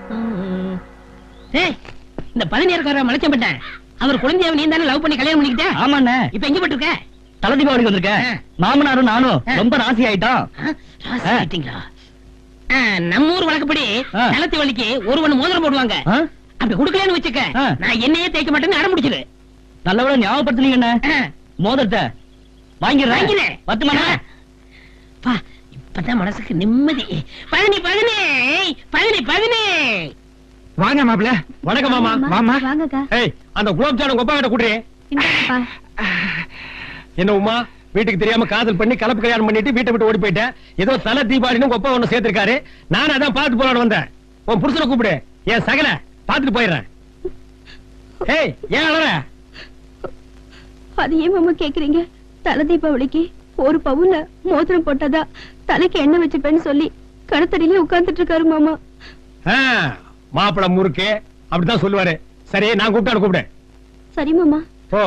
ஏய் இந்த பதினேறுக்கார மலைச்சம்பட்டேன் அவர் குழந்தையாவை நீ தானே லவ் பண்ணி கல்யாணம் பண்ணிக்கிட்ட ஆமாண்ணே இப்ப எங்க போட்டு இருக்க தலை தீபாவளிக்கு வந்திருக்கேன் ஆ. மாமனாரும் நானும் ஆ. ரொம்ப ராசி ஆயிட்டோம் ஆ, ராசி ஆயிட்டீங்களா? ஆ, நம்ம ஊர் வழக்கப்படி ஆ. தலத்தி வலிக்கு ஒரு ஒண்ணு மோதிரம் போடுவாங்க ஆ? அப்படி குடுக்கலன்னு வச்சுக்க ஆ. நான் என்னையே தேய்க்க மாட்டேன்னு அடம் முடிச்சிரு நல்லவேளை ஞாபகப்படுத்துனீங்கண்ணே மோதிரத்தை வாங்கிடுறேன் வாங்கினே பத்து மணி பா இப்பதான் மனசுக்கு நிம்மதி பதினி பதினி பதினி பதினி வாங்க மாப்பிள வணக்கம் மாமா வாமா வாங்கக்கா ஏய் அந்த குலோப் ஜாமுன் கொப்பா கிட்ட குடுறே இந்தாங்கப்பா என்ன உமா வீட்டுக்கு தெரியாம காதல் பண்ணி கலப்பு கல்யாணம் பண்ணிட்டு வீட்டை விட்டு ஓடி போயிட்டேன் ஏதோ தலை தீபாவளின்னு கொப்பா ஒண்ணு சேர்த்திருக்காரு நானும் அதான் பார்த்து போலான்னு வந்தேன் உன் புருஷனை கூப்பிடு என் சகல பார்த்துட்டு போயிடுறேன் ஏய் ஏன் அழற அது ஏன் மாமா கேக்குறீங்க தலை தீபாவளிக்கு ஒரு பவுன்ல மோதிரம் போட்டதா தலைக்கு எண்ணெய் வச்சுப்பேன்னு சொல்லி கடத்தடியில உட்கார்ந்துட்டு இருக்காரு மாமா ஆ, மாப்பிளை முறுக்கு அப்படித்தான் சொல்லுவாரு சரி நான் கூப்பிட்டாலும் கூப்பிடு சரி மாமா போ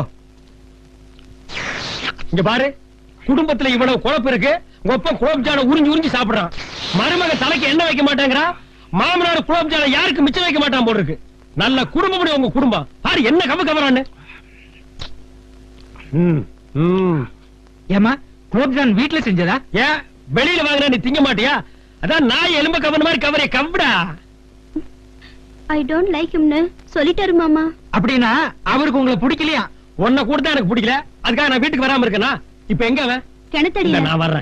இங்க பாரு குடும்பத்துல இவ்வளவு குழப்பம் இருக்கு உங்க அப்பா குலோப் ஜான உறிஞ்சு உறிஞ்சு சாப்பிடுறான் மருமக தலைக்கு எண்ணெய் வைக்க மாட்டேங்கிறா மாமனார் குலோப் ஜான யாருக்கு மிச்சம் வைக்க மாட்டான் போல இருக்கு நல்ல குடும்பம் உங்க குடும்பம் பாரு என்ன கவ கவரான்னு ம், ம். ஏமா குலோப்ஜான் வீட்டுல செஞ்சதா ஏன் வெளியில வாங்கினா நீ திங்க மாட்டியா அதான் நாய் எலும்ப கவன மாதிரி கவரே கவ்டா ஐ டோன்ட் லைக் ஹிம்னு சொல்லிட்டாரு மாமா அப்படின்னா அவருக்கு உங்களை பிடிக்கலையா உன்னை கூட தான் எனக்கு பிடிக்கல அதுக்காக நான் வீட்டுக்கு வராம இருக்கேனா இப்ப எங்க அவன் இல்ல கிணத்தடியில நான் வர்றேன்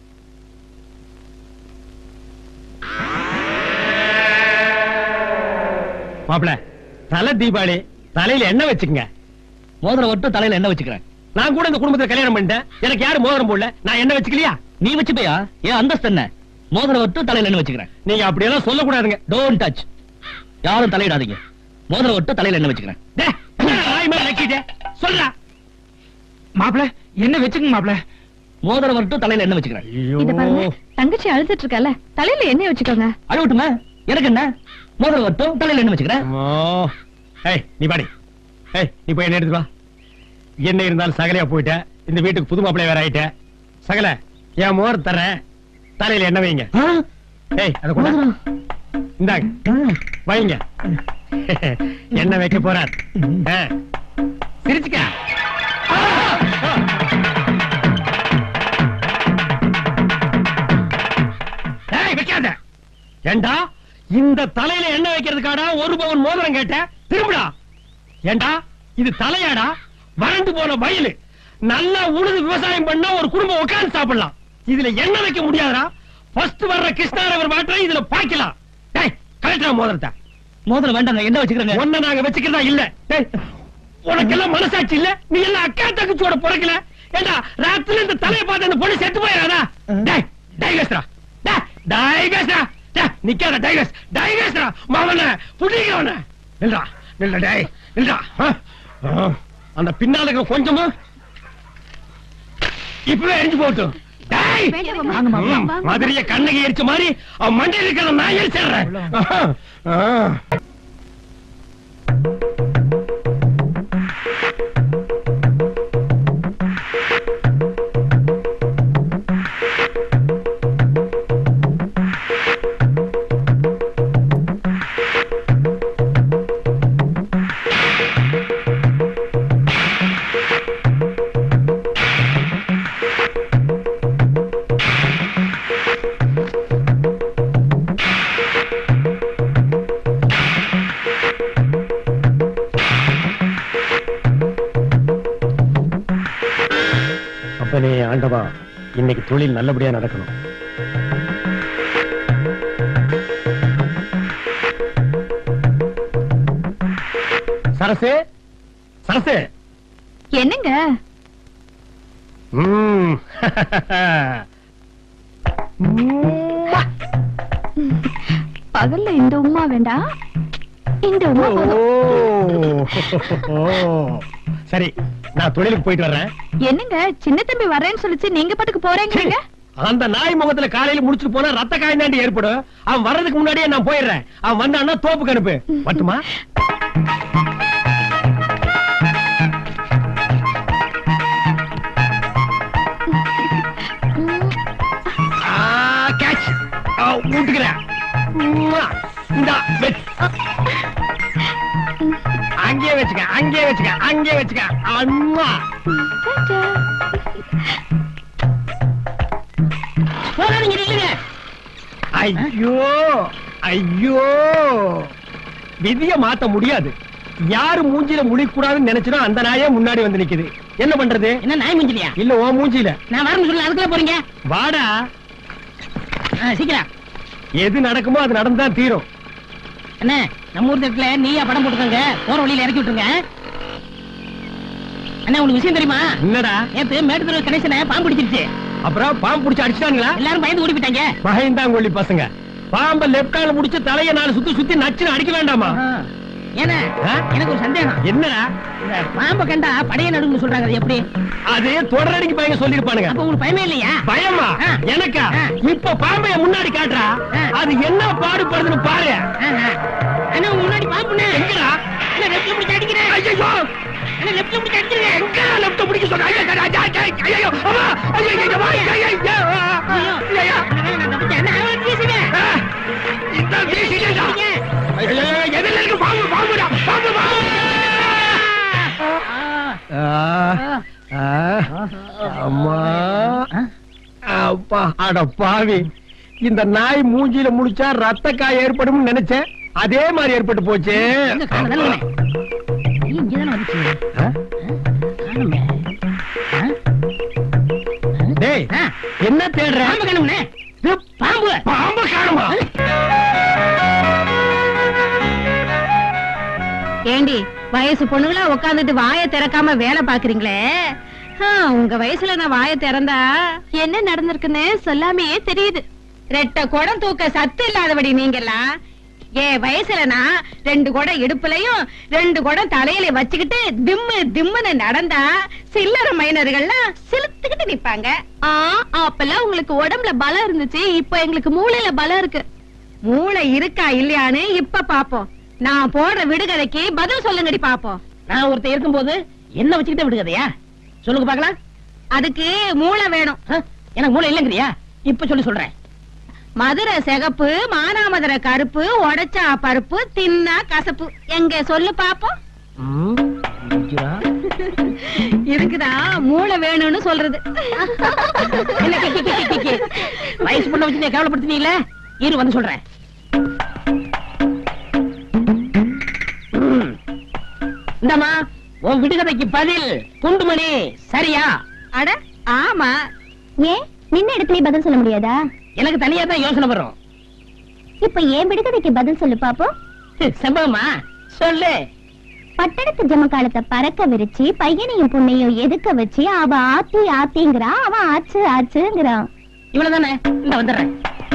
மாப்பிள தலை தீபாவளி தலையில என்ன வச்சுக்கங்க மோதிரம் ஒட்டு தலையில என்ன வச்சுக்கிறேன் நான் கூட இந்த குடும்பத்துல கல்யாணம் பண்ணிட்டேன் எனக்கு யாரும் மோதிரம் போடல நான் என்ன வச்சுக்கலையா நீ வச்சுப்பையா ஏன் அந்தஸ்து என்ன மோதிரம் ஒட்டு தலையில என்ன வச்சுக்கிறேன் நீங்க அப்படியெல்லாம் சொல்லக்கூடாதுங்க டோன்ட் டச் யாரும் தலையிடாதீங்க மோதிரம் ஒட்டு தலையில என்ன வச்சுக்கிறேன் டேய், என்னடா நாய் மாதிரி நக்கிட்டே? சொல்றா மாப்பிள என்ன வச்சுக்கங்க மாப்பிள மோதிரம் ஒட்டு தலையில என்ன வச்சுக்கிறேன் இத பாருங்க தங்கச்சி அழுதுட்டு இருக்கல தலையில எண்ணெய் வச்சுக்கோங்க அழுவட்டுமா எனக்கு என்ன மோதிரம் ஒட்டும் தலையில என்ன வச்சுக்கிறேன் அம்மா. ஏய் நீ பாடி ஏய் நீ போய் என்ன எடுத்து வா என்ன இருந்தாலும் சகலையா போயிட்ட இந்த வீட்டுக்கு புது மாப்பிள்ளை வேற ஆயிட்ட சகல என் மோர் தரேன் தலையில என்ன வைங்க ஆ? ஏய் அத கொண்டா இந்தாங்க வைங்க என்ன வைக்க போறார் ஆ. சிரிச்சுக்க ஆ! ஆ! ஏய், வைக்காத ஏண்டா இந்த தலையில என்ன வைக்கிறதுக்காடா ஒரு பவுன் மோதிரம் கேட்ட திரும்புடா ஏண்டா இது தலையாடா வறண்டு போன வயலு நல்லா உழுது விவசாயம் பண்ணா ஒரு குடும்பம் உட்கார்ந்து சாப்பிடலாம் இதுல என்ன வைக்க முடியாதுடா ஃபர்ஸ்ட் வர்ற கிருஷ்ணாரவர் வாட்டரை இதுல பாய்க்கலாம் டேய் கலெக்டரா மோதிரத்தை மோதிரம் வேண்டாங்க என்ன வச்சுக்கிறேங்க ஒன்ன நாங்க வச்சுக்கிறதா இல்ல டேய் உனக்கு எல்லாம் மனசாட்சி இல்ல நீ எல்லாம் அக்கா தங்கச்சியோட பிறக்கல ஏண்டா ராத்திரில இந்த தலையை பார்த்து அந்த பொண்ணு செத்து போயிடாதா டேய் டைகஸ்ரா டேய் டைகஸ்ரா டேய் நிக்காத டைகஸ் டைகஸ்ரா மாவன புடிங்கவன நில்றா நில்ல டேய் நில்றா ஆ? ஆ. அந்த பின்னால இருக்க கொஞ்சமா இப்பவே எரிஞ்சு போட்டும் டேய் வேண்டாம் மாமா. வாங்க மாப்பிள ம், மதுரைய கண்ணகி எரிச்ச மாதிரி அவன் மண்டையில் இருக்கிற நான் எரிச்சிடுறேன் ஆஹா. ஆ. அப்பனே ஆண்டவா இன்னைக்கு தொழில் நல்லபடியா நடக்கணும் சரசு சரசு என்னங்க ம். பகல்ல இந்த உமா வேண்டாம் இந்த உமா போதும் ஓ. சரி நான் தொழிலுக்கு போயிட்டு வர்றேன் என்னங்க சின்ன தம்பி வரேன்னு சொல்லிச்சு நீங்க பாட்டுக்கு போறேங்கிறீங்க அந்த நாய் முகத்துல காலையில முடிச்சுட்டு போனா ரத்த காயம் தாண்டி ஏற்படும் அவன் வர்றதுக்கு முன்னாடியே நான் போயிடுறேன் அவன் வந்தான்னா தோப்புக்கு அனுப்பு மட்டுமா ஊட்டுக்கிறேன் இந்தா வெச்சு. அங்கேயே வச்சுக்க அங்கேயே வச்சுக்க அங்கேயே வச்சுக்க அம்மா போகாதீங்க நில்லுங்க ஐயோ ஐயோ விதிய மாத்த முடியாது யாரு மூஞ்சில முழிக்கூடாதுன்னு நினைச்சதோ அந்த நாயே முன்னாடி வந்து நிக்குது என்ன பண்றது என்ன நாய் முஞ்சிலியா இல்ல ஓ மூஞ்சில நான் வரணும் சொல்லல அதுக்குள்ள போறீங்க வாடா ஆ, சீக்கிரம் எது நடக்குமோ அது நடந்துதான் தீரும் என்ன நம்ம ஊர் தட்டுல நீயா படம் போட்டுக்கோங்க போற வழியில இறக்கி விட்டுருங்க அண்ணா உங்களுக்கு விஷயம் தெரியுமா என்னடா நேத்து மேட்டுத்தூர் கணேசனை பாம்பு பிடிச்சிருச்சு அப்புறம் பாம்பு பிடிச்சு அடிச்சிட்டாங்களா எல்லாரும் பயந்து ஓடி போயிட்டாங்க பயந்தாங்கொள்ளி பசங்க பாம்ப லெப்ட் கால முடிச்சு தலைய நாலு சுத்தி சுத்தி நச்சுன்னு அடிக்க வேண்டாமா ஏன்னா ஆ? எனக்கு ஒரு சந்தேகம் என்னடா இந்த பாம்பை கண்டா படைய நடுன்னு சொல்றாங்க அது எப்படி அது தொடரடிக்கு பையங்க சொல்லிருப்பானுங்க அப்ப உங்களுக்கு பயமே இல்லையா பயமா ஆ. எனக்கா ஆ. இப்ப பாம்பைய முன்னாடி காட்டுறா ஆ. அது என்ன பாடுபடுதுன்னு பாரு ஆஹா. அண்ணா உங்க முன்னாடி பாம்புண்ணே எங்கடா அண்ணா லெப்ட்ல பிடிச்சு அடிக்கிறேன் ஐயோ அண்ணா லெப்ட்ல பிடிச்சு அடிக்கிறேன் எங்க லெப்ட் பிடிக்க சொல்ற ஐயோ ஐயோ, ஐயோ, ஐயோ, அம்மா, ஐயோ, ஐயோ, அம்மா, ஐயோ, ஐயோ, ஐயோ, ஆ, ஐயோ. ஐயோ, அண்ணா, நான் தப்பிச்சேன். அண்ணா, அவன் வீசுங்க. ஆ, இந்த வீசிட்டேடா. வீசுங்க. ஐயோ, ஐயோ, ஐயோ, எதிரில இருக்கு பாம்பு பாம்புடா பாம்பு பாம்பு ஆ. ஆ, அம்மா அப்பா அட பாவி இந்த நாய் மூஞ்சில முடிச்சா ரத்த காய் ஏற்படும் நினைச்சேன் அதே மாதிரி ஏற்பட்டு போச்சு எங்க காணோம், தானே உன்னை? நீ இங்கதானே வந்துச்சு. ஆ? காணுமே. ஆ? டேய் ஆ. என்ன தேடுற பாம்பு காணும்ண்ணே. இது பாம்பு பாம்பு காணுமா ஏண்டி வயசு பொண்ணுங்களா உட்காந்துட்டு வாயை திறக்காம வேலை பாக்குறீங்களே ஆ, உங்க வயசுல நான் வாயை திறந்தா என்ன நடந்திருக்குன்னு சொல்லாமையே தெரியுது ரெட்ட குடம் தூக்க சத்து இல்லாதபடி நீங்கெல்லாம் என் வயசுல நான் ரெண்டு குடம் இடுப்புலயும் ரெண்டு குடம் தலையில வச்சுக்கிட்டு திம்மு திம்முன்னு நடந்தா சில்லற மைனர்கள்லாம் சிலுத்துக்கிட்டு நிப்பாங்க அப்பெல்லாம் உங்களுக்கு உடம்புல பலம் இருந்துச்சு இப்ப எங்களுக்கு மூளையில பலம் இருக்கு மூளை இருக்கா இல்லையான்னு இப்ப பாப்போம் நான் போடுற விடுகதைக்கு பதில் சொல்லுங்கடி பாப்போம் நான் ஒருத்தன் இருக்கும்போது என்ன வச்சுக்கிட்டே விடுகதையா சொல்லுங்க பாக்கலாம் அதுக்கு மூளை வேணும் எனக்கு மூளை இல்லைங்கிறியா இப்ப சொல்லி சொல்றேன் மதுரை சிகப்பு மானாமதுரை கருப்பு உடைச்சா பருப்பு தின்னா கசப்பு எங்க சொல்லு பாப்போம் இதுக்குதான் மூளை வேணும்னு சொல்றது என்ன கி, கி, கி, கி, கி. வயசு பொண்ணை வச்சு நீ கேவலப்படுத்தினீங்களே இரு வந்து சொல்றேன் ம். இந்தாம்மா உன் விடுகதைக்கு பதில் குண்டுமணி சரியா அட ஆமா ஏன் நின்ன இடத்துலயே பதில் சொல்ல முடியாதா எனக்கு தனியா தான் யோசனை வரும் இப்ப ஏன் விடுகதைக்கு பதில் சொல்லு பாப்போம் செம்பகமா சொல்லு பட்டணத்து ஜமக்காலத்தை பறக்க விரிச்சு பையனையும் பொண்ணையும் எதுக்க வச்சு அவ ஆத்தி ஆத்திங்கிறான் அவன் ஆச்சு ஆச்சுங்கிறான் இவ்வளவுதானே இந்த வந்துடுறேன்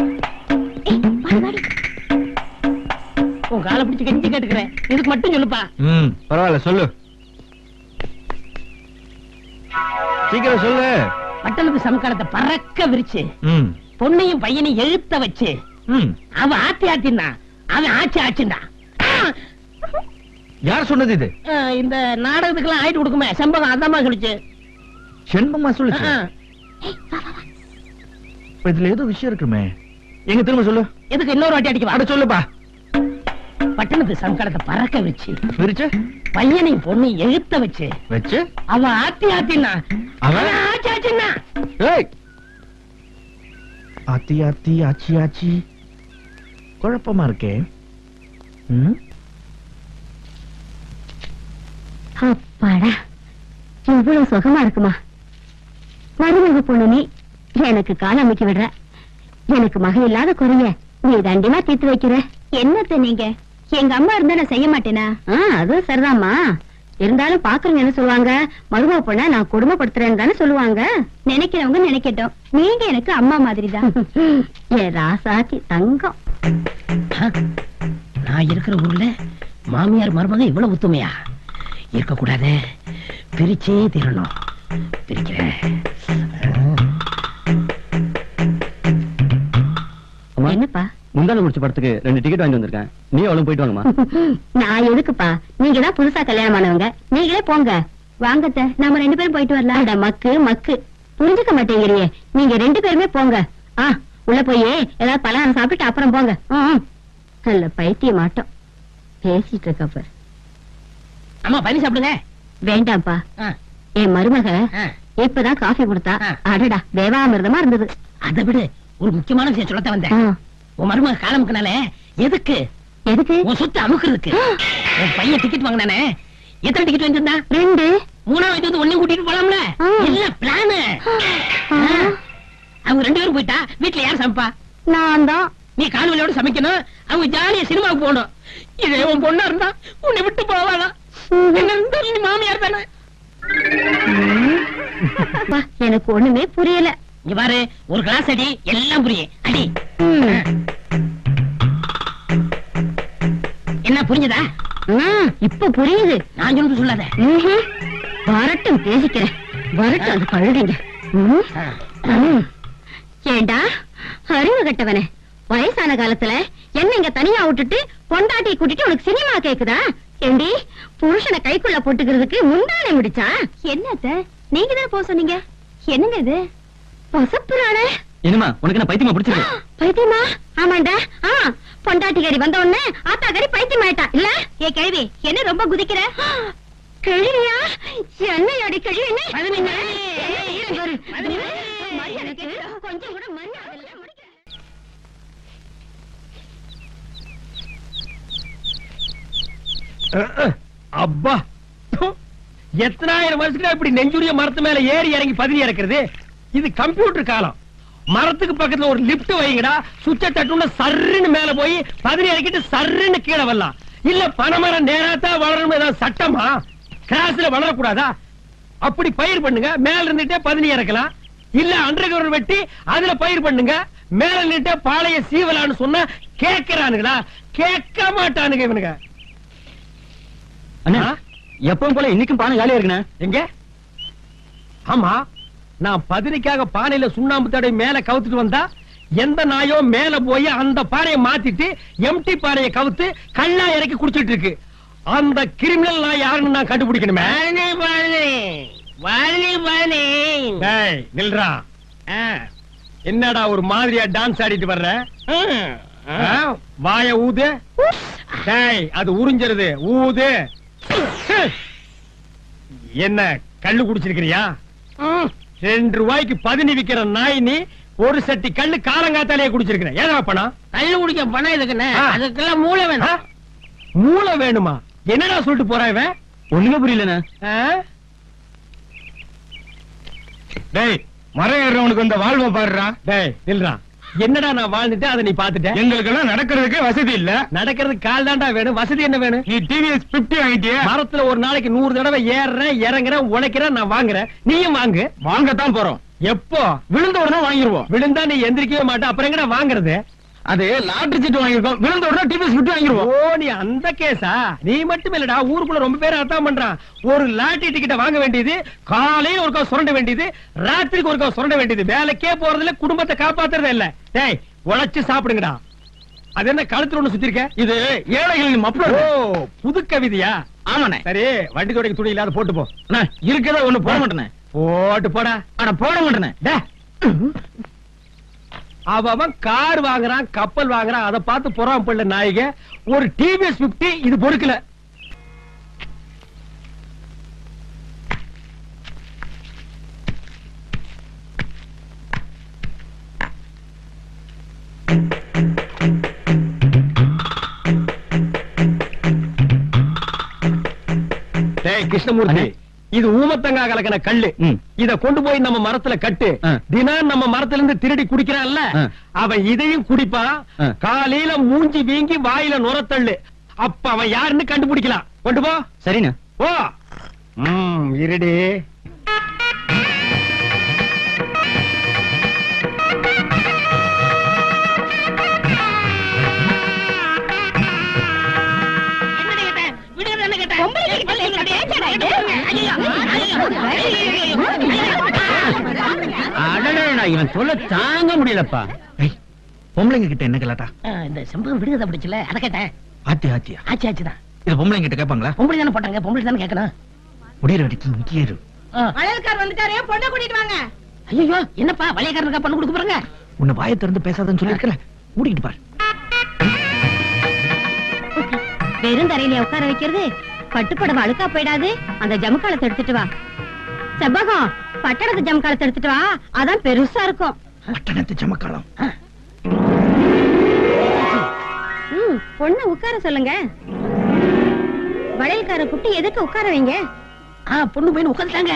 உன் காலை பிடிச்சு கெஞ்சி கேட்டுக்கிறேன் இதுக்கு மட்டும் சொல்லுப்பா ம் பரவாயில்ல சொல்லு சீக்கிரம் சொல்லு பட்டணத்து சமக்காலத்தை பறக்க விரிச்சு ம் பொண்ணையும் பையனையும் எழுத்த வச்சு ம் அவன் ஆத்தி ஆத்தின்னா அவன் ஆச்சு ஆச்சுண்டா யார் சொன்னது இது அஹ், இந்த நாடகத்துக்கெல்லாம் ஆயிட்டு கொடுக்குமே செம்பகம் அதாம்மா சொல்லிச்சு செண்பமா சொல்லுச்சு அஹ், இப்ப இதுல ஏதோ விஷயம் இருக்குமே எங்க திரும்ப சொல்லு எதுக்கு இன்னொரு வாட்டி அடிக்க அட சொல்லுப்பா பட்டணத்து சமக்காலத்தை பறக்க வச்சு விரிச்சு பையனையும் பொண்ணையும் எழுத்த வச்சு வச்சு அவன் ஆத்தி ஆத்தின்னா அவன்? அவன் ஆச்சு ஆச்சுன்னா ஏய் ஆத்தி ஆத்தி ஆச்சி ஆச்சி குழப்பமா இருக்கே ம் அப்பாடா இவ்வளவு சுகமா இருக்குமா மருமக பொண்ணு நீ எனக்கு கால் அமைக்க விடுற எனக்கு மகன் இல்லாத குறைய நீ தண்டிமா தீர்த்து வைக்கிற என்னத்த நீங்க எங்க அம்மா இருந்தா நான் செய்ய மாட்டேனா அது சரிதாம்மா இருந்தாலும் பாக்குறவங்க என்ன சொல்லுவாங்க மருமக பொண்ண நான் குடும்பப்படுத்துறேன்னு தானே சொல்லுவாங்க நினைக்கிறவங்க நினைக்கட்டும் நீங்க எனக்கு அம்மா மாதிரி தான் ஏ ராசாத்தி தங்கம் அஹ், நான் இருக்கிற ஊர்ல மாமியார் மருமக இவ்வளவு ஒத்துமையா இருக்க கூடாது பிரிச்சே தீரணும் பிரிக்கிறேன் என்னப்பா முந்தான முடிச்ச படத்துக்கு ரெண்டு டிக்கெட் வாங்கி வந்திருக்கேன் நீ அவளும் போயிட்டு வாங்கம்மா நான் எதுக்குப்பா நீங்க தான் புதுசா கல்யாணம் ஆனவங்க நீங்களே போங்க வாங்கத்த நாம ரெண்டு பேரும் போயிட்டு வரலாம் அட மக்கு மக்கு புரிஞ்சுக்க மாட்டேங்கிறியே நீங்க ரெண்டு பேருமே போங்க ஆ உள்ள போய் ஏதாவது பலகாரம் சாப்பிட்டு அப்புறம் போங்க ம், ம். நல்ல பைத்திய மாட்டோம் பேசிட்டு இருக்க பாரு அம்மா பண்ணி சாப்பிடுங்க வேண்டாம்ப்பா ஆ, என் மருமக ஆ. இப்பதான் காஃபி கொடுத்தா ஆ. அடடா தேவாமிர்தமா இருந்தது அதை விடு ஒரு முக்கியமான விஷயம் சொல்லத்தான் ஆ, வந்தேன் உன் மருமக காலமுக்குனால எதுக்கு எதுக்கு உன் சொத்து அமுக்குறதுக்கு உன் பையன் டிக்கெட் வாங்கினானே எத்தனை டிக்கெட் வாங்கியிருந்தா ரெண்டு மூணாவது வாங்கிட்டு வந்து ஒன்னையும் கூட்டிட்டு போலாம்ல ஆ. இல்ல பிளானு ஆ, அவங்க ரெண்டு பேரும் போயிட்டா வீட்டுல யார் சமைப்பா நான் தான் நீ கால்வலியோட சமைக்கணும் அவங்க ஜாலியா சினிமாவுக்கு போகணும் இதே உன் பொண்ணா இருந்தா உன்னை விட்டு போவாளா என்ன இருந்தாலும் நீ மாமியார் தானே அப்பா, எனக்கு ஒண்ணுமே புரியல இங்க பாரு ஒரு கிளாஸ் அடி எல்லாம் புரியும் அடி ம். என்ன புரிஞ்சதா ம், இப்ப புரியுது நான் சொல்றது சொல்லாத ம்ஹும். வரட்டும் பேசிக்கிறேன் வரட்டும் அது கழுடிங்க ம். ம். ஏண்டா அறிவு கட்டவனே வயசான காலத்துல என்ன இங்க தனியா விட்டுட்டு பொண்டாட்டி கூட்டிட்டு உனக்கு சினிமா கேக்குதா ஏண்டி புருஷனை கைக்குள்ள போட்டுக்கிறதுக்கு முந்தானை முடிச்சா என்னத்த நீங்க தான் போக சொன்னீங்க என்னங்க இது பசப்புறானே என்னமா உனக்கு என்ன பைத்தியமா பிடிச்சிருக்கு பைத்தியமா ஆமாண்டா ஆ பொண்டாட்டிக்காரி வந்த உடனே ஆத்தாக்காரி பைத்தியம் ஆயிட்டா இல்ல ஏ கேள்வி என்ன ரொம்ப குதிக்கிற கிழியா என்னையோட கிழவி என்ன பதினஞ்சு. மரியாதைக்கு கொஞ்சம் கூட மரியாதை இல்ல முடிக்கிறேன் அஹ், அஹ். அப்பா ப்பு. எத்தனாயிரம் வருஷத்துக்கு இப்படி நெஞ்சுரிய மரத்து மேல ஏறி இறங்கி பதினி இறக்குறது இது கம்ப்யூட்டர் காலம் மரத்துக்கு பக்கத்துல ஒரு லிப்ட் வைங்கடா சுவிட்ச தட்டுன சர்ருன்னு மேல போய் பதினி இறக்கிட்டு சர்ருன்னு கீழே வரலாம் இல்ல பனைமரம் நேராத்தா வளரணும் ஏதாவது சட்டமா கிராஸ்ல வளரக்கூடாதா அப்படி பயிர் பண்ணுங்க மேல இருந்துட்டே பதினி இறக்கலாம் இல்ல அண்டர் வெட்டி அதுல பயிர் பண்ணுங்க மேல நின்னுட்டே பாளைய சீவலான்னு சொன்னா கேக்குறானுங்களா கேட்க மாட்டானுங்க இவனுங்க அண்ணா ஆ? எப்பவும் போல இன்னைக்கும் பானை காலியா இருக்குண்ணே எங்க ஆமா நான் பதினிக்காக பானையில சுண்ணாம்பு தடவை மேல கவுத்துட்டு வந்தா எந்த நாயோ மேல போய் அந்த பானையை மாத்திட்டு எம்டி பானையை கவுத்து கண்ணா இறக்கி குடிச்சிட்டு இருக்கு அந்த கிரிமினல் நான் யாருன்னு நான் கண்டுபிடிக்கணுமே டேய், நில்றா ஆ, என்னடா ஒரு மாதிரியா டான்ஸ் ஆடிட்டு வர்ற ஆ, வாய ஊது டேய் அது உறிஞ்சிருது ஊது என்ன கள்ளு குடிச்சிருக்கிறியா ரெண்டு ரூபாய்க்கு பதினி விக்கிற நாய் நீ ஒரு சட்டி கள்ளு காலங்காத்தாலேயே குடிச்சிருக்கிற ஏதா பணம் கள்ளு குடிக்க பணம் எதுக்குன்னு ஆ. அதுக்கெல்லாம் மூளை ஆ? வேணும் மூளை வேணுமா என்னடா சொல்லிட்டு போறா இவன் ஒண்ணுமே புரியலண்ணே ஆ? டேய் மரம் ஏறுறவனுக்கு இந்த வாழ்வை பாடுறா டேய் நில்றா என்னடா நான் வாழ்ந்துட்டு அதை நீ பாத்துட்ட எங்களுக்கு எல்லாம் நடக்கிறதுக்கு வசதி இல்ல நடக்கிறதுக்கு கால் தாண்டா வேணும் வசதி என்ன வேணும் நீ டிவிஎஸ் பிப்டி வாங்கிட்டிய மரத்துல ஒரு நாளைக்கு நூறு தடவை ஏறுறேன் இறங்குறேன் உழைக்கிறேன் நான் வாங்குறேன் நீயும் வாங்கு வாங்கத்தான் போறோம் எப்போ விழுந்த உடனே வாங்கிருவோம் விழுந்தா நீ எந்திரிக்கவே மாட்ட அப்புறம் எங்கடா வாங்குறது அது லாட்டரி சீட்டு வாங்கிருக்கோம் விழுந்த உடனே டிவிஎஸ் பிப்டி வாங்கிருவோம் ஓ நீ அந்த கேஸா நீ மட்டும் இல்லடா ஊருக்குள்ள ரொம்ப பேர் அதான் பண்றான் ஒரு லாட்டரி டிக்கெட்ட வாங்க வேண்டியது காலையில ஒருக்கா சுரண்ட வேண்டியது ராத்திரிக்கு ஒருக்கா சுரண்ட வேண்டியது வேலைக்கே போறதுல குடும்பத்தை காப்பாத்துறதே இல்ல டேய் உழைச்சு சாப்பிடுங்கடா அது என்ன கழுத்துல ஒண்ணு சுத்தி இருக்க இது ஏழைகளின் ஓ மப்ளர் புது கவிதையா ஆமாண்ணே சரி வண்டி துடைக்க துணி இல்லாத போட்டு போ அண்ணா, இருக்கதா ஒண்ணு போட மாட்டேனே போட்டு போடா ஆனா போட மாட்டேனே டே. அவன் அவன் கார் வாங்குறான் கப்பல் வாங்குறான் அதை பார்த்து புறாம பள்ள நாயக ஒரு டிவிஎஸ் 50 இது பொறுக்கல டேய் கிருஷ்ணமூர்த்தி அண்ணே. இது ஊமத்தங்கா கலக்கின கல்லு ம். இத கொண்டு போய் நம்ம மரத்துல கட்டு ஆ. தினம் நம்ம மரத்துல இருந்து திருடி குடிக்கிறான்ல ஆ. அவன் இதையும் குடிப்பான் ஆ. காலையில மூஞ்சி வீங்கி வாயில நுரத்தள்ளு அப்ப அவன் யாருன்னு கண்டுபிடிக்கலாம் கொண்டு போ சரிண்ணே போ ம் இருடி என்னடி கேட்டேன்? விடுங்க தானே கேட்டேன். பொம்பளை கிட்ட பேசுற பேச்சாடா இது? ஐயோ, ஐயோ, அடடா இவன் சொல்ல தாங்க முடியலப்பா பொம்பளைங்க கிட்ட என்ன கலாட்டா ஆ, இந்த செம்பகம் விடுதலை பிடிச்சல அதை கேட்டேன் ஆத்தி ஆத்தியா ஆச்சு ஆச்சுதான் இது பொம்பளைங்க கிட்ட கேட்பாங்களா பொம்பளை தானே போட்டாங்க பொம்பளை தானே கேட்கணும் முடியிற வரைக்கும் இங்கே இரு அழல்கார் வந்துட்டாரே பொண்ணை கூட்டிட்டு வாங்க ஐயோ என்னப்பா வளையக்காரனுக்கா பண்ணு கொடுக்க போறாங்க உன்னை வாயை திறந்து பேசாதன்னு சொல்லிருக்கல மூடிக்கிட்டு பாரு வெறும் தரையில உட்கார வைக்கிறது பட்டுப்படவை அழுக்கா போயிடாது அந்த ஜமுக்காலத்தை எடுத்துட்டு வா செவ்வகம் பட்டணத்து ஜமுக்காலத்தை எடுத்துட்டு வா அதான் பெருசா இருக்கும் பட்டணத்து சமக்காலம் ம் பொண்ணு உட்கார சொல்லுங்க வளையல்கார குட்டி எதுக்கு உட்கார வைங்க ஆ பொண்ணு போய் உட்காந்துட்டாங்க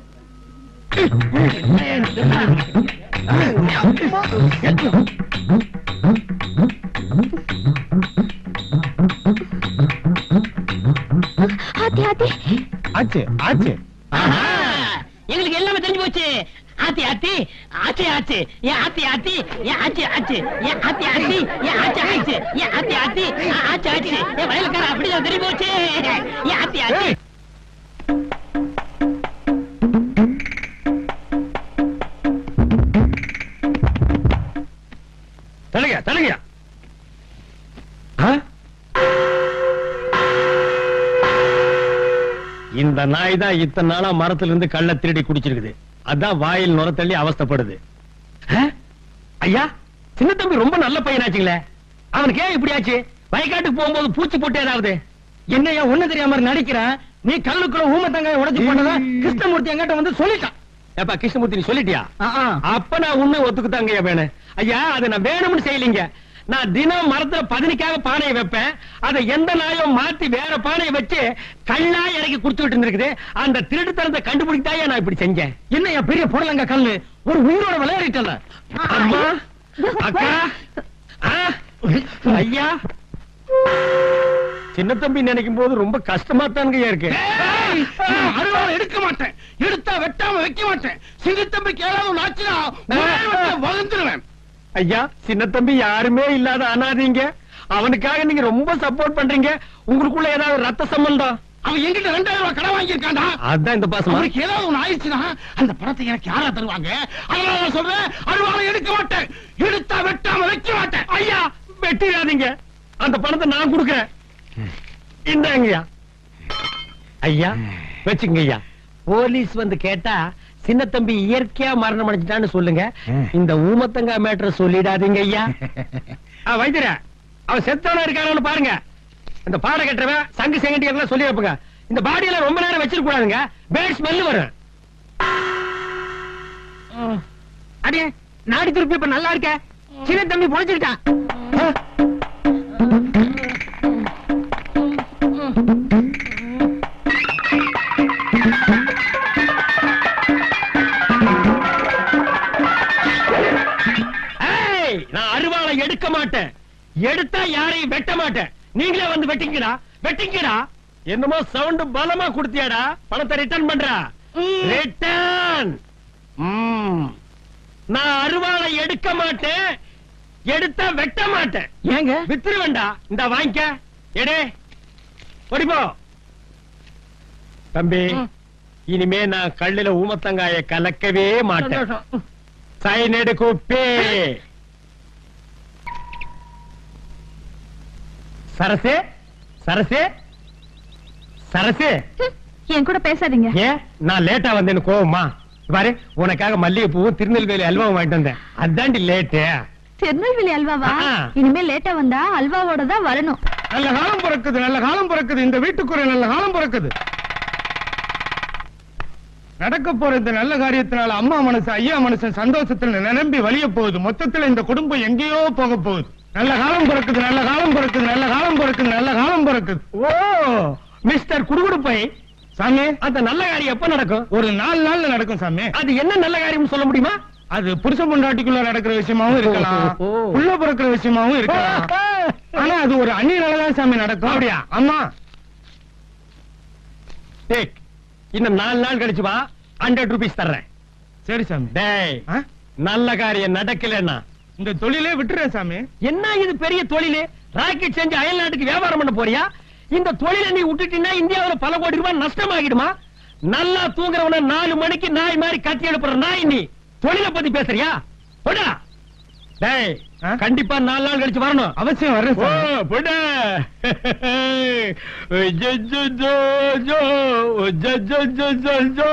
ஆத்தி ஆத்தி ஆச்சு ஆச்சு எங்களுக்கு எல்லாமே தெரிஞ்சு போச்சு ஆத்தி ஆத்தி ஆச்சி ஆச்சு ஏன் ஆத்தி ஆத்தி ஏன் ஆச்சி ஆச்சு ஏன் ஆத்தி ஆத்தி ஏன் ஆச்சி ஆச்சு ஏன் ஆத்தி ஆத்தி ஆ, ஆச்சி ஆச்சு ஏன் வயலுக்கார அப்படிதான் தெரிஞ்சு போச்சு ஏன் ஆத்தி ஆத்தி தலுங்க தலுங்க இந்த நாய் தான் இத்தனை நாளா மரத்துல இருந்து கள்ள திருடி குடிச்சிருக்குது அதான் வாயில் நுர தள்ளி அவஸ்தைப்படுது ஆ? ஐயா சின்ன தம்பி ரொம்ப நல்ல பையனாச்சுங்களே அவனுக்கு ஏன் இப்படி ஆச்சு வயக்காட்டுக்கு போகும்போது பூச்சி போட்டு ஏதாவது என்னையா ஒண்ணு தெரியாம நடிக்கிறேன் நீ கல்லுக்குள்ள ஊமத்தங்காய உடைச்சு போனதா கிருஷ்ணமூர்த்தி என்கிட்ட வந்து சொல்லிட்டான் ஏப்பா கிருஷ்ணமூர்த்தி நீ சொல்லிட்டியா ஆ, ஆ. அப்ப நான் உண்மை ஒத்துக்குதாங்க வேணும் ஐயா அதை நான் வேணும்னு செய்யலீங்க நான் தினம் மரத்துல பதினிக்காக பானையை வைப்பேன் அதை எந்த நாயும் மாத்தி வேற பானையை வச்சு கல்லா இறக்கி குடுத்துட்டு இருக்குது அந்த திருட்டுத்தனத்தை கண்டுபிடித்தாயா நான் இப்படி செஞ்சேன் என்னையா பெரிய புடலங்க கல்லு ஒரு உயிரோட விளையாடிட்டல அம்மா அக்கா ஆ, ஐயா சின்ன தம்பி நினைக்கும் போது ரொம்ப கஷ்டமா தானுங்க இருக்கு அருவாளை எடுக்க மாட்டேன் எடுத்தா வெட்டாம வைக்க மாட்டேன் சிங்கத்தம்பிக்கு ஏதாவது நாச்சுனா வளர்ந்துருவேன் ஐயா சின்ன தம்பி யாருமே இல்லாத அனாதீங்க அவனுக்காக நீங்க ரொம்ப சப்போர்ட் பண்றீங்க உங்களுக்குள்ள ஏதாவது ரத்த சம்பந்தம் அவன் என்கிட்ட ரெண்டாயிரம் ரூபாய் கடன் வாங்கியிருக்காண்டா அதான் இந்த பாசமா அவனுக்கு ஏதாவது ஒண்ணு ஆயிடுச்சுன்னா அந்த பணத்தை எனக்கு யாரா தருவாங்க அதனால நான் சொல்றேன் அருவாளை எடுக்க மாட்டேன் எடுத்தா வெட்டாம வைக்க மாட்டேன் ஐயா வெட்டிடாதீங்க அந்த பணத்தை நான் கொடுக்கறேன் இந்தாங்கய்யா ஐயா வச்சுங்க ஐயா போலீஸ் வந்து கேட்டா சின்ன தம்பி இயற்கையா மரணம் அடைஞ்சிட்டான்னு சொல்லுங்க இந்த ஊமத்தங்கா மேட்டர் சொல்லிடாதீங்க ஐயா ஆ, வைத்தியரே அவன் செத்தவனா இருக்கானு பாருங்க இந்த பாட கட்டுறவன் சங்கு செங்கட்டி எல்லாம் சொல்லி வைப்புங்க இந்த பாடி எல்லாம் ரொம்ப நேரம் வச்சிருக்க கூடாதுங்க பேட் ஸ்மெல் வரும் அடியே நாடி திருப்பி இப்ப நல்லா இருக்க சின்ன தம்பி பொழைச்சுக்கிட்டான் ஏய், நான் அருவாளை எடுக்க மாட்டேன் எடுத்தா யாரையும் வெட்ட மாட்டேன் நீங்களே வந்து வெட்டிங்கடா வெட்டிங்கடா என்னமோ சவுண்ட் பலமா கொடுத்தியாடா பணத்தை ரிட்டர்ன் பண்றா ரிட்டர்ன் நான் அருவாளை எடுக்க மாட்டேன் எடுத்தா வெட்ட மாட்டேன் ஏங்க வித்துரு வேண்டா இந்த வாங்கிக்க எடே ஓடிப்போ தம்பி ம். இனிமே நான் கல்லுல ஊமத்தங்காய கலக்கவே மாட்டேன் சந்தோஷம் சைனடு குப்பி சரசு சரசு சரசு என் கூட பேசாதீங்க ஏன் நான் லேட்டா வந்தேன்னு கோவமா பாரு உனக்காக மல்லிகை பூவும் திருநெல்வேலி அல்வாவும் வாங்கிட்டு வந்தேன் அதாண்டி லேட்டு திருநெல்வேலி அல்வாவா ஆ. இனிமே லேட்டா வந்தா அல்வாவோட தான் வரணும் நல்ல காலம் பிறக்குது நல்ல காலம் பிறக்குது இந்த வீட்டுக்குள்ள நல்ல காலம் பிறக்குது நடக்க போற இந்த நல்ல காரியத்தினால அம்மா மனசு ஐயா மனசு சந்தோஷத்துல நிரம்பி வழிய போகுது மொத்தத்துல இந்த குடும்பம் எங்கேயோ போக போகுது நல்ல காலம் பிறக்குது நல்ல காலம் பிறக்குது நல்ல காலம் பிறக்குது நல்ல காலம் பிறக்குது ஓ மிஸ்டர் குடுகுடுப்பை சாமி அந்த நல்ல காரியம் எப்ப நடக்கும் ஒரு நாலு நாள்ல நடக்கும் சாமி அது என்ன நல்ல காரியம் சொல்ல முடியுமா அது புருஷ பொண்டாட்டிக்குள்ள நடக்கிற விஷயமாவும் இருக்கலாம் ஓ. உள்ள பிறக்கிற விஷயமாவும் இருக்கலாம் ஆனா அது ஒரு அந்நியனாலதான் சாமி நடக்கும் அப்படியா? ஆமா டேக் இன்னும் நாலு நாள் கழிச்சு வா ஹண்ட்ரட் ருபீஸ் தர்றேன் சரி சாமி டேய் ஆ? நல்ல காரியம் நடக்கலன்னா இந்த தொழிலே விட்டுறேன் சாமி என்ன இது பெரிய தொழிலு ராக்கெட் செஞ்சு அயல் நாட்டுக்கு வியாபாரம் பண்ண போறியா இந்த தொழிலை நீ விட்டுட்டீங்கன்னா இந்தியாவுல பல கோடி ரூபாய் நஷ்டமாகிடுமா நல்லா தூங்குறவன நாலு மணிக்கு நாய் மாதிரி கத்தி எழுப்புற நாய் நீ தொழிலை பத்தி பேசுறியா போடா டேய் ஆ? கண்டிப்பா நாலு நாள் கழிச்சு வரணும் அவசியம் வர்றேன் ஓ, சாமி போடா. ஜோ, ஜோ, ஜோ, ஜோ, ஜோ, ஜோ, ஜோ, ஜோ, ஜோ.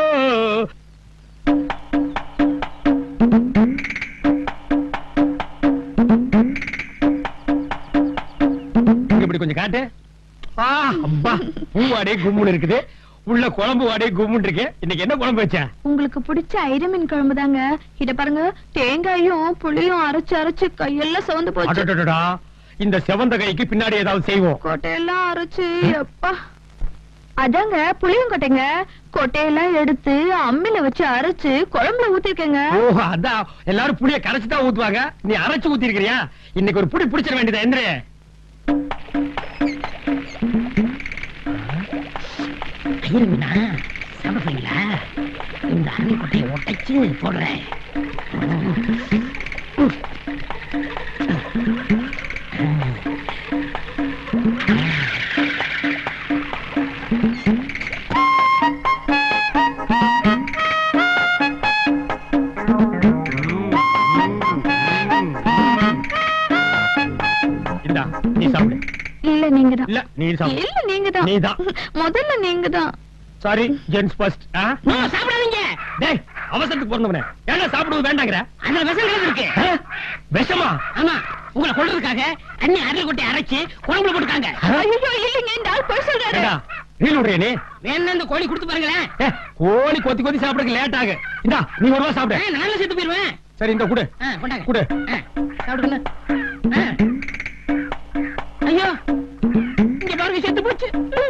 இங்க இப்படி கொஞ்சம் காட்டு ஆ, அப்பா பூவாடே கும்முன்னு இருக்குது உள்ள குழம்பு வாடே கும்முன்னு இருக்கு இன்னைக்கு என்ன குழம்பு வச்ச உங்களுக்கு பிடிச்ச ஐரமீன் குழம்பு தாங்க இத பாருங்க தேங்காயும் புளியும் அரைச்சு அரைச்சு கையெல்லாம் சவந்து போச்சு அடடடடா, இந்த செவந்த கைக்கு பின்னாடி ஏதாவது செய்வோம் கொட்டையெல்லாம் அரைச்சு அப்பா அதாங்க புளியங்கொட்டைங்க கொட்டையெல்லாம் எடுத்து அம்மில வச்சு அரைச்சு குழம்புல ஊத்திருக்கேங்க ஓ அதான் எல்லாரும் புளிய கரைச்சு தான் ஊத்துவாங்க நீ அரைச்சு ஊத்தி இருக்கிறியா இன்னைக்கு ஒரு புடி பிடிச்சிட வேண்டியதா எந்திரே ஐயருங்கண்ணா சாப்பிடுறீங்களா இந்த அரணி கொட்டையை உடைச்சு போடுறேன் இந்தா நீ சாப்பிடு இல்ல நீங்க தான் இல்ல நீ சாப்பிடு இல்ல நீங்க தான் நீதான். முதல்ல நீங்க தான் சாரி ஜென்ஸ் ஃபர்ஸ்ட் நோ சாப்பிடாதீங்க டேய் அவசரத்துக்கு பிறந்தவனே ஏன்டா சாப்பிடுவது வேண்டாங்கிற அதுல விஷம் கலந்து இருக்கு ஆ? விஷமா ஆமா உங்களை கொள்றதுக்காக அண்ணி அரணி கொட்டையை அரைச்சு குழம்புல போட்டுருக்காங்க ஐயோ இல்லைங்க இந்த ஆள் போய் சொல்றாரு ஏண்டா ரீல் விடுறியா நீ வேணா இந்த கோழி கொடுத்து பாருங்களேன் ஏ, கோழி கொத்தி கொத்தி சாப்பிடுறதுக்கு லேட் ஆகு இந்தா நீ ஒரு ரூபா ஆ, சாப்பிடு நானும் செத்து போயிருவேன் சரி இந்த குடு ஆ, கொண்டாங்க குடு. ஆ, சாப்பிடுங்க ஆ. ஐயோ இங்க பாருங்க செத்து போச்சு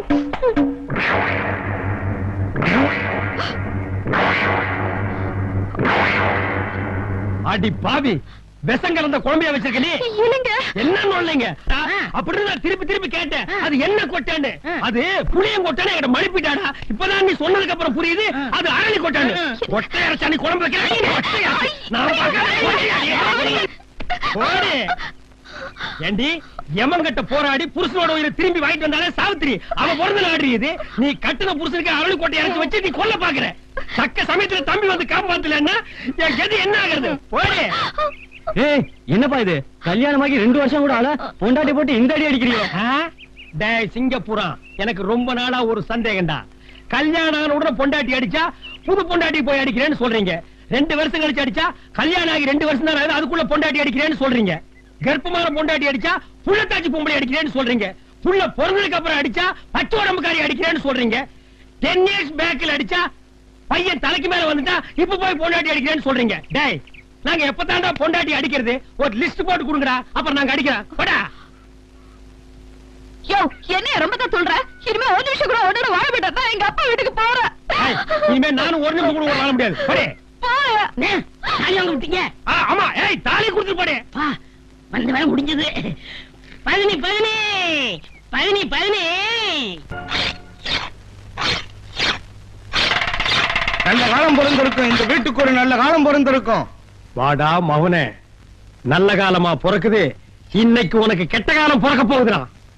அடி பாவி விஷம் கலந்த குழம்பையா வச்சிருக்க நீ இல்லைங்க என்ன நொல்லைங்க ஆ. அப்படின்னு நான் திருப்பி திருப்பி கேட்டேன் ஆ. அது என்ன கொட்டான்னு ஆ. அது புளியம் கொட்டான்னு என்கிட்ட மழுப்பிட்டாடா இப்பதான் நீ சொன்னதுக்கு அப்புறம் புரியுது ஆ. அது அரளி கொட்டான்னு ஆ. கொட்டை அரைச்சா நீ குழம்பு வைக்கிறேன் கொட்டையா? நான் பார்க்கறேன். கொட்டையா? போடு. ஏண்டி எமங்கிட்ட போராடி புருஷனோட உயிரை திரும்பி வாங்கிட்டு வந்தாலே சாவித்திரி அவன் பிறந்த நாடு இது நீ கட்டுன புருஷனுக்கு அவளி கோட்டை இறக்கி வச்சு நீ கொல்ல பாக்குற தக்க சமயத்துல தம்பி வந்து காப்பாத்தலன்னா என் கதி என்ன ஆகுறது போடு ஏய் என்னப்பா இது கல்யாணமாகி ரெண்டு வருஷம் கூட ஆல பொண்டாட்டி போட்டு இந்த அடி அடிக்கிறீங்க ஆ? டேய் சிங்கப்பூரா எனக்கு ரொம்ப நாளா ஒரு சந்தேகம்டா கல்யாணம் ஆன உடனே பொண்டாட்டி அடிச்சா புது பொண்டாட்டி போய் அடிக்கிறேன்னு சொல்றீங்க ரெண்டு வருஷம் கழிச்சு அடிச்சா கல்யாணம் ஆகி ரெண்டு வருஷம் தான் ஆகுது, அதுக்குள்ள பொண்டாட்டி அடிக்கிறேன்னு சொல்றீங்க கர்ப்பமான பொண்டாட்டி அடிச்சா புள்ளத்தாச்சி பொம்பளை அடிக்கிறேன்னு சொல்றீங்க புள்ள பிறந்ததுக்கு அப்புறம் அடிச்சா பச்சை உடம்புக்காரி அடிக்கிறேன்னு சொல்றீங்க டென் இயர்ஸ் பேக்ல அடிச்சா பையன் தலைக்கு மேல வந்துட்டா இப்ப போய் பொண்டாட்டி அடிக்கிறேன்னு சொல்றீங்க டேய் நாங்க எப்பதான்டா பொண்டாட்டி அடிக்கிறது ஒரு லிஸ்ட் போட்டு கொடுங்கடா அப்புறம் நாங்க அடிக்கிறோம் போடா யோ என்ன ரொம்ப தான் சொல்ற இனிமே ஒரு நிமிஷம் கூட உடனே வாழ மாட்டா தான் எங்க அப்பா வீட்டுக்கு போறேன் ஏய், இனிமே நானும் ஒரு நிமிஷம் கூட வாழ முடியாது போடே. போறேன் அண்ணே, தாலி வாங்க விட்டீங்க ஆ, ஆமா ஏய் தாலி கொடுத்து போடே பா வந்த வேலை முடிஞ்சது பதினி பதினி பதினி பதினி நல்ல காலம் பிறந்திருக்கும் இந்த வீட்டுக்கு ஒரு நல்ல காலம் பிறந்திருக்கும் வாடா மவனே நல்ல காலமா பிறக்குது இன்னைக்கு உனக்கு கெட்ட காலம் பிறக்க போகுதுடா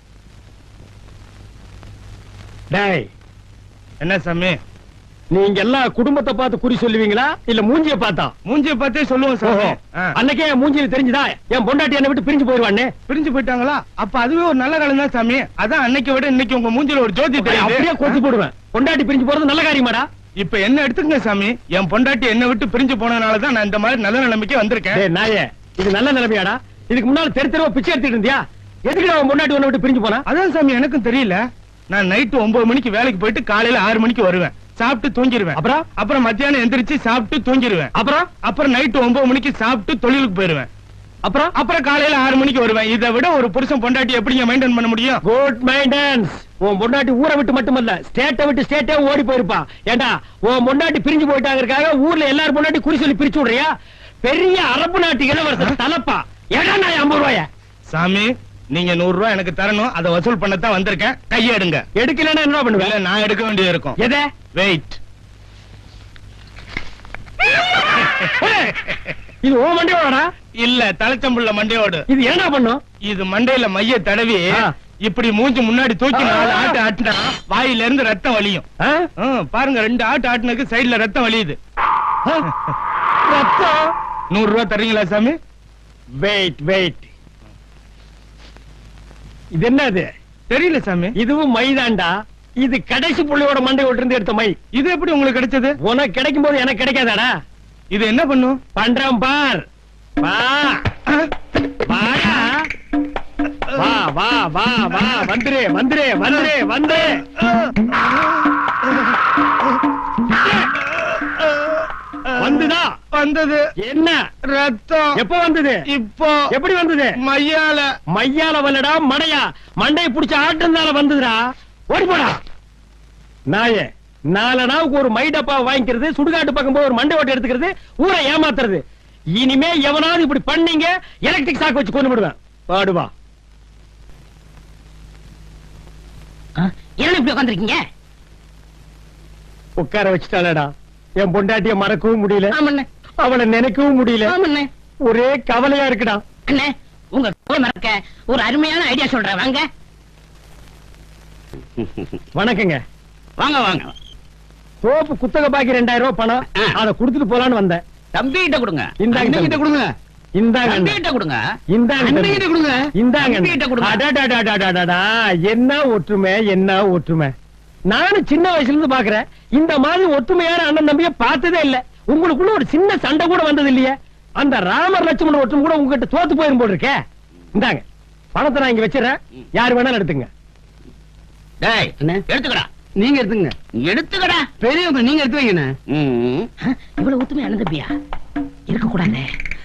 டேய் என்ன சாமி நீங்க எல்லாம் குடும்பத்தை பார்த்து குறி சொல்லுவீங்களா இல்ல மூஞ்சிய பார்த்தா மூஞ்சிய பார்த்தே சொல்லுவோம் சாமி ஆ. அன்னைக்கே என் மூஞ்சியில தெரிஞ்சுதா என் பொண்டாட்டி என்னை விட்டு பிரிஞ்சு போயிருவான்னு பிரிஞ்சு போயிட்டாங்களா அப்ப அதுவே ஒரு நல்ல காலம் தான் சாமி அதான் அன்னைக்கு விட இன்னைக்கு உங்க மூஞ்சில ஒரு ஜோதி அப்படியே தெரியுது கொத்தி போடுவேன் பொண்டாட்டி பிரிஞ்சு போறது நல்ல காரியமாடா இப்ப என்ன எடுத்துக்கங்க சாமி என் பொண்டாட்டி என்ன விட்டு பிரிஞ்சு போனதுனால தான் நான் இந்த மாதிரி நல்ல நிலைமைக்கு வந்திருக்கேன் டேய் நாயே இது நல்ல நிலைமையாடா இதுக்கு முன்னால தெரு தெருவா பிச்சை எடுத்துட்டு இருந்தியா எதுக்கு அவன் பொண்டாட்டி உன்னை விட்டு பிரிஞ்சு போனா அதான் சாமி எனக்கும் தெரியல நான் நைட்டு ஒன்பது மணிக்கு வேலைக்கு போயிட்டு காலையில ஆறு மணிக்கு வருவேன் சாப்பிட்டு தூங்கிடுவேன் அப்புறம்? அப்புறம் மத்தியானம் எந்திரிச்சு சாப்பிட்டு தூங்கிடுவேன் அப்புறம் அப்புறம் நைட்டு ஒன்பது மணிக்கு சாப்பிட்டு தொழிலுக்கு போயிருவேன் அப்புறம் அப்புறம் காலையில ஆறு மணிக்கு வருவேன் இதை விட ஒரு புருஷன் பொண்டாட்டி எப்படிங்க மெயின்டைன் பண்ண முடியும் குட் மைண்டன்ஸ் உன் பொண்டாட்டி ஊரை விட்டு மட்டுமல்ல ஸ்டேட்டை விட்டு ஸ்டேட்டே ஓடி போயிருப்பா ஏண்டா உன் பொண்டாட்டி பிரிஞ்சு போயிட்டாங்கறதுக்காக ஊர்ல எல்லாரும் பொண்டாட்டி குறி சொல்லி பிரிச்சு விடுறியா பெரிய அரபு நாட்டு இளவரசர் தலப்பா ஏடா நான் ஐம்பது ரூபாய சாமி நீங்க நூறு ரூபாய் எனக்கு தரணும் அதை வசூல் பண்ணத்தான் வந்திருக்கேன் கையை எடுங்க எடுக்கலன்னா என்ன இல்ல பண்ணுவேன் நான் எடுக்க வேண்டியது இருக்கும் எதை வெயிட் இது ஓ மண்டையோடா இல்ல தலைச்சம்புள்ள மண்டையோடு இது என்ன பண்ணும் இது மண்டையில மைய தடவி ஆ. இப்படி மூஞ்சி முன்னாடி தூக்கி ஆ. நாலு ஆட்டு ஆட்டினா வாயில இருந்து ரத்தம் வலியும் ஆ? ஆ, பாருங்க ரெண்டு ஆட்டு ஆட்டுனக்கு சைடுல ரத்தம் வலியுது ஆ? ரத்தம் நூறு ரூபாய் தர்றீங்களா சாமி வெயிட் வெயிட் இது என்னது தெரியல சாமி இதுவும் மைதாண்டா இது கடைசி புள்ளையோட மண்டை இருந்து எடுத்த மை இது எப்படி உங்களுக்கு கிடைச்சது உனக்கு கிடைக்கும் போது எனக்கு கிடைக்காதாடா இது என்ன பண்ணும் பண்றேன் பார் வா ஆ, வாடா வா வா வா வா வந்துரு வந்துரு வந்துரு வந்து வந்துதா வந்தது என்ன ரத்தம் எப்ப வந்தது இப்போ எப்படி வந்தது மையால மையால வல்லடா மடையா மண்டைய புடிச்ச ஆட்டுனால வந்ததுடா ஓடி போடா நாயே நாலு நாவுக்கு ஒரு மை டப்பா வாங்கிக்கிறது சுடுகாட்டு பக்கம் போய் ஒரு மண்டை ஓட்டை எடுத்துக்கிறது ஊரை ஏமாத்துறது இனிமே எவனாவது இப்படி பண்ணீங்க எலக்ட்ரிக் சாக்கு வச்சு கொண்டு விடுவேன் பாடுவா என்ன இப்படி உட்காந்துருக்கீங்க உட்கார வச்சுட்டாளடா என் பொண்டாட்டிய மறக்கவும் முடியல ஆமண்ணே அவளை நினைக்கவும் முடியல ஆமண்ணே ஒரே கவலையா இருக்குடா அண்ணே உங்க கோலை மறக்க ஒரு அருமையான ஐடியா சொல்றேன் வாங்க வணக்கங்க வாங்க வாங்க தோப்பு குத்தக பாக்கி ரெண்டாயிரம் ரூபாய் பணம் ஆ. அதை கொடுத்துட்டு போலான்னு வந்தேன் தம்பி கிட்ட கொடுங்க இந்தாங்க அண்ணன் கிட்ட தம்பி. கொடுங்க இந்தாங்க தம்பி அண்ணா. கிட்ட கொடுங்க இந்தாங்க அண்ணன் தம்பி. கிட்ட கொடுங்க இந்தாங்க தம்பி கிட்ட கொடுங்க அடடடடடடடா, என்ன ஒற்றுமை என்ன ஒற்றுமை நானும் சின்ன வயசுல இருந்து பாக்குறேன் இந்த மாதிரி ஒற்றுமையான அண்ணன் தம்பிய பார்த்ததே இல்ல உங்களுக்குள்ள ஒரு சின்ன சண்டை கூட வந்தது இல்லையே அந்த ராமர் லட்சுமணன் ஒற்றுமை கூட உங்ககிட்ட தோத்து போயிரும் போல் இருக்கே இந்தாங்க பணத்தை நான் இங்க வச்சிடறேன் யாரு வேணாலும் எடுத்துங்க டேய் அண்ணே. எடுத்துக்கடா நீங்க எடுத்துங்க எடுத்துக்கடா பெரியவங்க நீங்க எடுத்து வைங்கண்ணே ம். இவ்வளவு ஒத்துமை அண்ணன் தம்பியா இருக்க கூடாது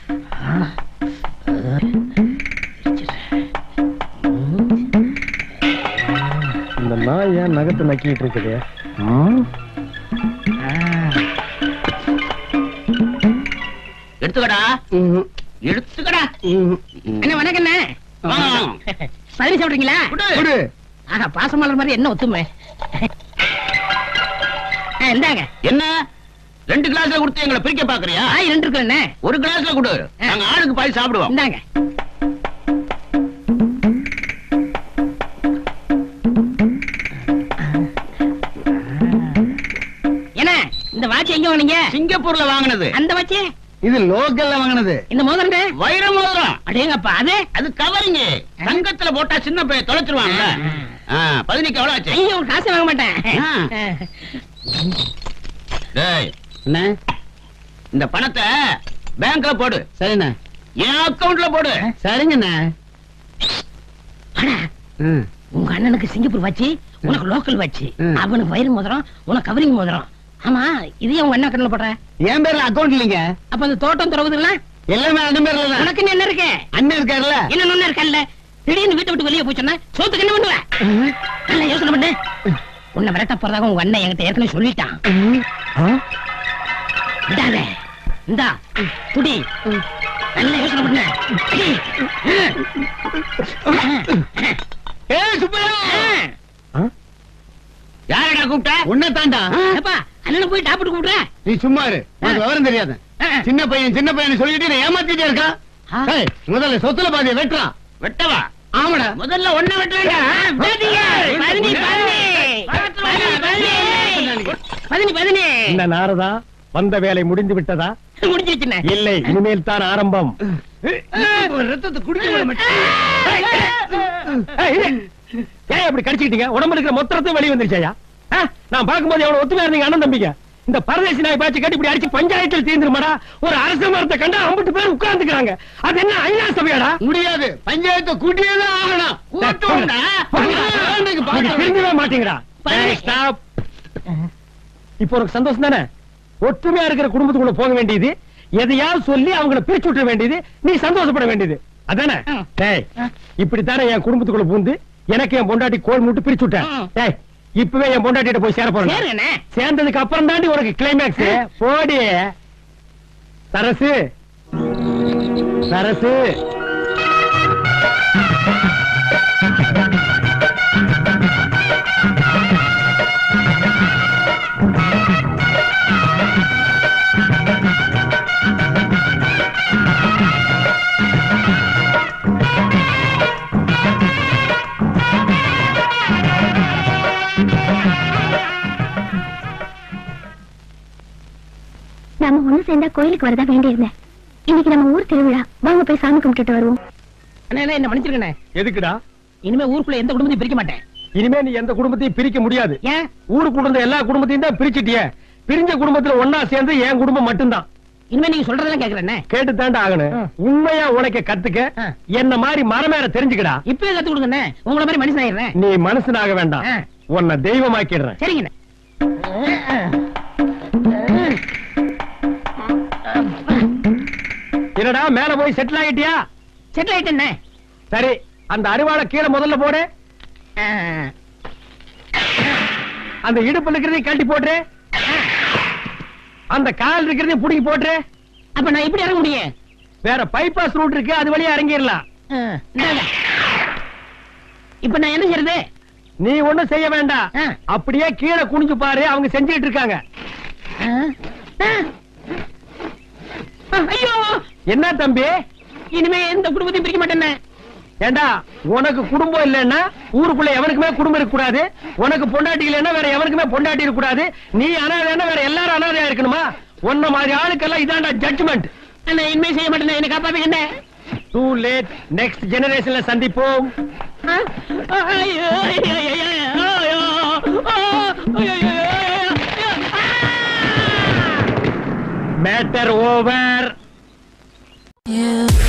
இந்த நாய் ஏன் நகத்தை நக்கிட்டு இருக்குது எடுத்துக்கடா எடுத்துக்கடா அண்ணே வணக்கம் அண்ணே வாங்க, வாங்க. பதினி சாப்பிடுறீங்களா கொடு. ஆஹா பாசமலர் மாதிரி என்ன ஒத்துமை ஆ, இந்தாங்க என்ன ரெண்டு கிளாஸ்ல கொடுத்து எங்களை பிரிக்க பாக்குறியா ஆய் ரெண்டு இருக்கு அண்ணே ஒரு கிளாஸ்ல கொடு நாங்க ஆளுக்கு பாதி சாப்பிடுவோம் இந்தாங்க என்ன இந்த வாட்ச் எங்க வாங்குனீங்க சிங்கப்பூர்ல வாங்கினது அந்த வாட்ச் இது லோக்கல்ல வாங்கினது இந்த மோதிரம் வைர மோதிரம் அடேங்கப்பா அது அது கவரிங்க தங்கத்துல போட்டா சின்ன பையன் தொலைச்சிருவாங்கல்ல ஆ, பதினைக்கு எவ்வளவு ஆச்சு ஐயோ காசு வாங்க மாட்டேன் ஆ. டேய் அண்ணே இந்த பணத்தை பேங்க்ல போடு சரிண்ணே என் அக்கவுண்ட்ல போடு சரிங்கண்ணே அடா, ம். உங்க அண்ணனுக்கு சிங்கப்பூர் வாட்சி உனக்கு லோக்கல் வாட்சி ம். அவனுக்கு வயிறு மோதிரம் உனக்கு கவரிங் மோதிரம் ஆமா இதையும் உங்க அண்ணன் கண்ணில் போடுற என் பேர்ல அக்கவுண்ட் இல்லைங்க அப்ப அந்த தோட்டம் துறவுதுல்ல எல்லாமே அண்ணன் பேர்ல தான். உனக்கு என்ன இருக்கு அண்ணன் இருக்காருல்ல என்ன நொண்ணு இருக்கல்ல திடீர்னு வீட்டை விட்டு வெளியே போச்சுன்னா சோத்துக்கு என்ன பண்ணுவ நல்லா யோசனை பண்ணு உன்னை விரட்ட போறதாக உங்க அண்ணன் என்கிட்ட ஏற்கனவே சொல்லிட்டான் விடாத இந்தா குடி நல்ல யோசனை பண்ணு அடி. ஏய் சுப்பையா யாரடா கூப்பிட்ட உன்னை தாண்டா ஏப்பா அண்ணனை போய் டாப்பிட்டு கூப்பிடுற நீ சும்மா இரு உனக்கு விவரம் தெரியாது சின்ன பையன் சின்ன பையன் சொல்லிட்டு நீ ஏமாத்திட்டே இருக்கான் ஆ. ஏய், முதல்ல சொத்துல பாதிய வெட்டுறான் வெட்டவா ஆமாடா முதல்ல ஒன்ன வெட்டுறா பதினி, பதினி, பதினி. பதினி, பதினி, பதினி. இந்த நாரதா வந்த வேலை முடிந்து விட்டதா முடிஞ்சிருச்சுண்ணே. இல்லை இனிமேல் தான் ஆரம்பம் ரத்தத்தை குடிக்க ஏய், இது, ஏன் அப்படி கடிச்சுக்கிட்டீங்க உடம்புல இருக்கிற மொத்தத்தையும் வெளிய வந்துருச்சாயா ஆ, நான் பார்க்கும்போது எவ்வளவு ஒத்துமையா இருந்தீங்க அண்ணன் தம்பிங்க இந்த பரதேசி நாய் பாய்ச்சி கட்டி இப்படி அடிச்சு பஞ்சாயத்தில் தீர்ந்துருமாடா ஒரு அரச மரத்தை கண்டா ஐம்பது பேர் உட்கார்ந்துக்கிறாங்க அது என்ன ஐநா சபையாடா முடியாது பஞ்சாயத்தை கூட்டியேதான் ஆகணும் கூட்டுவோம்டா. இன்னைக்கு நீங்க பார்க்கலாம். திருந்தவே மாட்டீங்கடா பதினி. ஏய், stop. இப்போ உனக்கு சந்தோஷம் தானே ஒற்றுமையா இருக்கிற குடும்பத்துக்குள்ள போக வேண்டியது எதையாவது சொல்லி அவங்கள பிரிச்சு விட்டுற வேண்டியது நீ சந்தோஷப்பட வேண்டியது அதானே ம். டேய் இப்படித்தானே என் குடும்பத்துக்குள்ள பூந்து எனக்கு என் பொண்டாட்டி கோல் மூட்டு பிரிச்சு விட்டேன் ம். டேய் இப்பவே என் பொண்டாட்டிட்ட போய் சேர போறேன் சேருங்கண்ணே. சேர்ந்ததுக்கு அப்புறம் தாண்டி உனக்கு கிளைமேக்ஸ் போடி சரசு சரசு நாம ஒண்ணு சேர்ந்தா கோயிலுக்கு வரதா வேண்டியிருந்தேன் இன்னைக்கு நம்ம ஊர் திருவிழா வாங்க போய் சாமி கும்பிட்டுட்டு வருவோம் அண்ணே, அண்ணே, என்ன மன்னிச்சிருக்கண்ணே. எதுக்குடா இனிமே ஊருக்குள்ள எந்த குடும்பத்தையும் பிரிக்க மாட்டேன் இனிமே நீ எந்த குடும்பத்தையும் பிரிக்க முடியாது ஏன் ஊருக்குள்ள இருந்த எல்லா குடும்பத்தையும் தான் பிரிச்சிட்டியே பிரிஞ்ச குடும்பத்துல ஒன்னா சேர்ந்து என் குடும்பம் மட்டும்தான் இனிமே நீங்க சொல்றதெல்லாம் கேக்குறேன்னே கேட்டு தாண்டா ஆகணும் உண்மையா உனக்கு கத்துக்க ஆ. என்ன மாதிரி மரமேற தெரிஞ்சுக்கடா இப்பவே கத்து கொடுங்கண்ணே உங்கள மாதிரி மனுஷன் ஆயிடுறேன் நீ மனுஷனாக வேண்டாம் ஆ. உன்னை தெய்வமாக்கிடுறேன் சரிங்கண்ணே என்னடா மேல போய் செட்டில் ஆகிட்டியா செட்டில் ஆயிட்டேண்ணே சரி அந்த அருவாளை கீழே முதல்ல போடு ஆ. அந்த இடுப்புல இருக்கிறதையும் கழட்டி போட்டு அந்த கால் இருக்கிறதையும் புடிங்கி போட்டு அப்ப நான் எப்படி இறங்க முடியும் வேற பைபாஸ் ரூட் இருக்கு அது வழியா இறங்கிடலாம் ஆ, இந்தாங்க. இப்ப நான் என்ன செய்யறது நீ ஒண்ணும் செய்ய வேண்டாம் ஆ. அப்படியே கீழே குனிஞ்சு பாரு அவங்க செஞ்சுட்டு இருக்காங்க ஆ? ஆ. ஆ, ஐயோ என்ன தம்பி இனிமே எந்த குடும்பத்தையும் பிரிக்க மாட்டேன்னு ஏண்டா உனக்கு குடும்பம் இல்லைன்னா ஊருக்குள்ள எவனுக்குமே குடும்பம் இருக்க கூடாது உனக்கு பொண்டாட்டி இல்லைன்னா வேற எவனுக்குமே பொண்டாட்டி இருக்க கூடாது நீ அனாதைன்னா வேற எல்லாரும் அனாதையா இருக்கணுமா உன்ன மாதிரி ஆளுக்கெல்லாம் இதாண்டா ஜட்ஜ்மெண்ட் அண்ணா இனிமே செய்ய மாட்டேன் என்ன காப்பாத்துங்க டூ லேட் நெக்ஸ்ட் ஜெனரேஷன்ல சந்திப்போம் ஐயோ ஐயோ ஐயோ ஐயோ ஐயோ மேட்டர் ஓவர் You